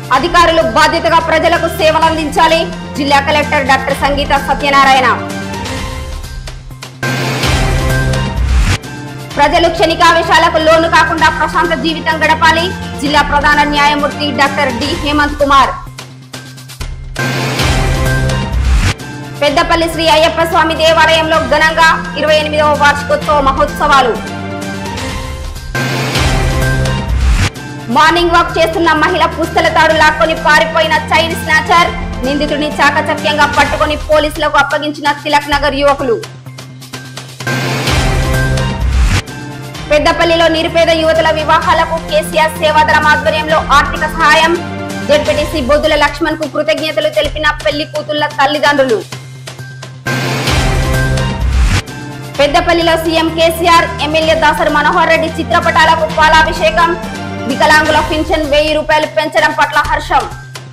అధికారులు బాధ్యతగా ప్రజలకు సేవలు అందించాలి జిల్లా కలెక్టర్ డాక్టర్ సంగీత సత్యనారాయణ ప్రజలు క్షణికావేశాలకు లోను కాకుండా ప్రశాంత జీవితం గడపాలి జిల్లా ప్రధాన న్యాయమూర్తి డాక్టర్ డి హేమంత్ కుమార్ పెద్దపల్లి శ్రీ అయ్యప్ప స్వామి దేవాలయంలో ఘనంగా ఇరవై ఎనిమిదవ వార్షికోత్సవ మహోత్సవాలు మార్నింగ్ వాక్ చేస్తున్న మహిళ పుస్తల తాడు లాక్కొని పారిపోయిన చైన్ స్నాచర్ నిందితుడిని చాకచక్యంగా పట్టుకొని పోలీసులకు అప్పగించిన తిలక్ నగర్ యువకులు పెద్దపల్లిలో నిరుపేద యువతుల వివాహాలకు కేసీఆర్ సేవాదళం ఆధ్వర్యంలో ఆర్థిక సహాయం జడ్పీటీసీ బొద్దుల లక్ష్మణ్ కు కృతజ్ఞతలు తెలిపిన పెళ్లి కూతుళ్ల తల్లిదండ్రులు పెద్దపల్లిలో CM KCR MLA Dasari Manohar Reddy చిత్రపటాలకు పాలాభిషేకం వికలాంగుల పింఛన్ వెయ్యి రూపాయలు పెంచడం పట్ల హర్షం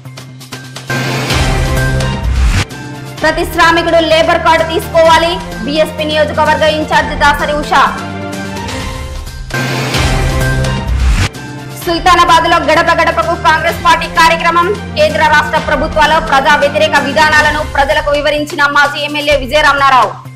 ప్రతి శ్రామికుడు లేబర్ కార్డు తీసుకోవాలి బీఎస్పీ నియోజకవర్గ ఇన్ఛార్జ్ దాసరి ఉషా సుల్తానాబాద్ లో గడప గడపకు కాంగ్రెస్ పార్టీ కార్యక్రమం కేంద్ర రాష్ట్ర ప్రభుత్వాల ప్రజా వ్యతిరేక విధానాలను ప్రజలకు వివరించిన మాజీ ఎమ్మెల్యే విజయరామనారావు